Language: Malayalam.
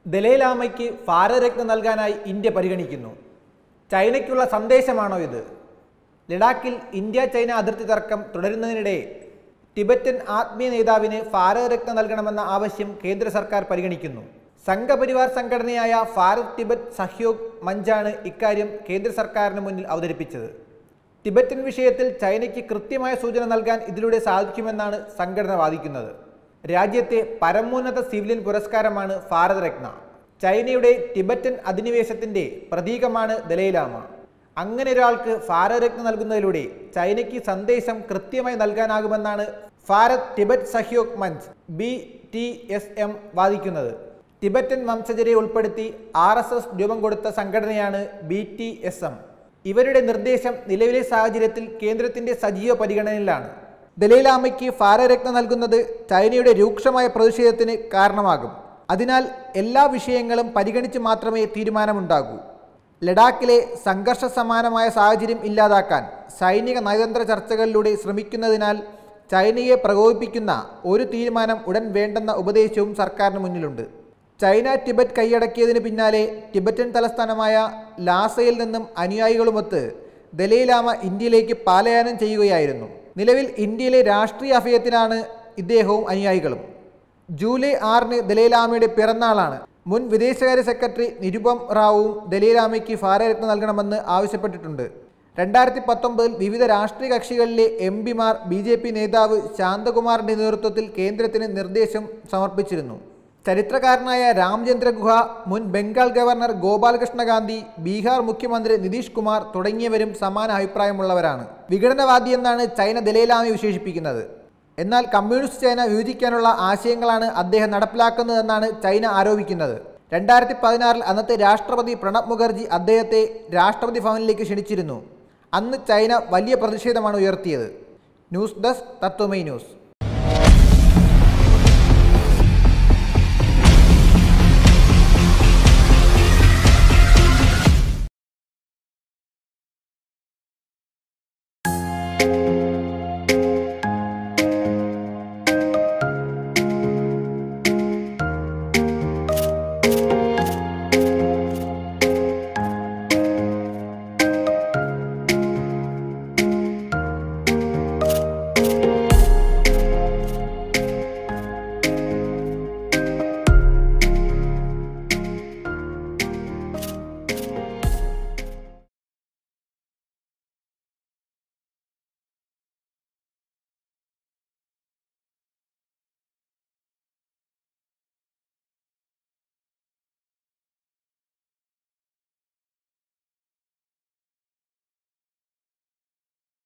ദലൈലാമയ്ക്ക് ഭാരതരത്ന നൽകാനായി ഇന്ത്യ പരിഗണിക്കുന്നു ചൈനയ്ക്കുള്ള സന്ദേശമാണോ ഇത് ലഡാക്കിൽ ഇന്ത്യ ചൈന അതിർത്തി തർക്കം തുടരുന്നതിനിടെ ടിബറ്റൻ ആത്മീയ നേതാവിന് ഭാരതരത്ന നൽകണമെന്ന ആവശ്യം കേന്ദ്ര സർക്കാർ പരിഗണിക്കുന്നു സംഘപരിവാർ സംഘടനയായ ഭാരത് ടിബറ്റ് സഹ്യോഗ് മഞ്ചാണ് ഇക്കാര്യം കേന്ദ്ര സർക്കാരിന് മുന്നിൽ അവതരിപ്പിച്ചത് ടിബറ്റൻ വിഷയത്തിൽ ചൈനയ്ക്ക് കൃത്യമായ സൂചന നൽകാൻ ഇതിലൂടെ സാധിക്കുമെന്നാണ് സംഘടന വാദിക്കുന്നത് രാജ്യത്തെ പരമോന്നത സിവിലിയൻ പുരസ്കാരമാണ് ഭാരതരത്ന ചൈനയുടെ ടിബറ്റൻ അധിനിവേശത്തിന്റെ പ്രതീകമാണ് ദലൈലാമ അങ്ങനെ ഒരാൾക്ക് ഭാരതരത്ന നൽകുന്നതിലൂടെ ചൈനയ്ക്ക് സന്ദേശം കൃത്യമായി നൽകാനാകുമെന്നാണ് Bharat Tibet Sahyog Manch B T S M വാദിക്കുന്നത് ടിബറ്റൻ വംശജരെ ഉൾപ്പെടുത്തി ആർ എസ് എസ് രൂപം കൊടുത്ത സംഘടനയാണ് ബി ടി എസ് എം ഇവരുടെ നിർദ്ദേശം നിലവിലെ സാഹചര്യത്തിൽ കേന്ദ്രത്തിന്റെ സജീവ പരിഗണനയിലാണ് ദലൈലാമയ്ക്ക് ഭാരതരത്ന നൽകുന്നത് ചൈനയുടെ രൂക്ഷമായ പ്രതിഷേധത്തിന് കാരണമാകും അതിനാൽ എല്ലാ വിഷയങ്ങളും പരിഗണിച്ച് മാത്രമേ തീരുമാനമുണ്ടാകൂ ലഡാക്കിലെ സംഘർഷ സമാനമായ സാഹചര്യം ഇല്ലാതാക്കാൻ സൈനിക നയതന്ത്ര ചർച്ചകളിലൂടെ ശ്രമിക്കുന്നതിനാൽ ചൈനയെ പ്രകോപിപ്പിക്കുന്ന ഒരു തീരുമാനം ഉടൻ വേണ്ടെന്ന ഉപദേശവും സർക്കാരിന് മുന്നിലുണ്ട് ചൈന ടിബറ്റ് കൈയടക്കിയതിന് പിന്നാലെ ടിബറ്റൻ തലസ്ഥാനമായ ലാസയിൽ നിന്നും അനുയായികളുമൊത്ത് ദലൈലാമ ഇന്ത്യയിലേക്ക് പാലയാനം ചെയ്യുകയായിരുന്നു നിലവിൽ ഇന്ത്യയിലെ രാഷ്ട്രീയ അഭയത്തിനാണ് ഇദ്ദേഹവും അനുയായികളും ജൂലൈ ആറിന് ദലൈലാമയുടെ പിറന്നാളാണ് മുൻ വിദേശകാര്യ സെക്രട്ടറി നിരുപം റാവുവും ദലൈലാമയ്ക്ക് ഭാരതരത്ന നൽകണമെന്ന് ആവശ്യപ്പെട്ടിട്ടുണ്ട് രണ്ടായിരത്തി പത്തൊമ്പതിൽ വിവിധ രാഷ്ട്രീയ കക്ഷികളിലെ എം പിമാർ ബി ജെ പി നേതാവ് ശാന്തകുമാറിന്റെ നേതൃത്വത്തിൽ കേന്ദ്രത്തിന് നിർദ്ദേശം സമർപ്പിച്ചിരുന്നു ചരിത്രകാരനായ രാമചന്ദ്ര ഗുഹ മുൻ ബംഗാൾ ഗവർണർ ഗോപാലകൃഷ്ണ ഗാന്ധി ബീഹാർ മുഖ്യമന്ത്രി നിതീഷ് കുമാർ തുടങ്ങിയവരും സമാന അഭിപ്രായമുള്ളവരാണ് വിഘടനവാദി എന്നാണ് ചൈന ദലൈലാമയെ വിശേഷിപ്പിക്കുന്നത് എന്നാൽ കമ്മ്യൂണിസ്റ്റ് ചൈന വിഭജിക്കാനുള്ള ആശയങ്ങളാണ് അദ്ദേഹം നടപ്പിലാക്കുന്നതെന്നാണ് ചൈന ആരോപിക്കുന്നത് രണ്ടായിരത്തി പതിനാറിൽ അന്നത്തെ രാഷ്ട്രപതി പ്രണബ് മുഖർജി അദ്ദേഹത്തെ രാഷ്ട്രപതി ഭവനിലേക്ക് ക്ഷണിച്ചിരുന്നു അന്ന് ചൈന വലിയ പ്രതിഷേധമാണ് ഉയർത്തിയത് ന്യൂസ് ഡെസ്ക് തത്വമൈ ന്യൂസ്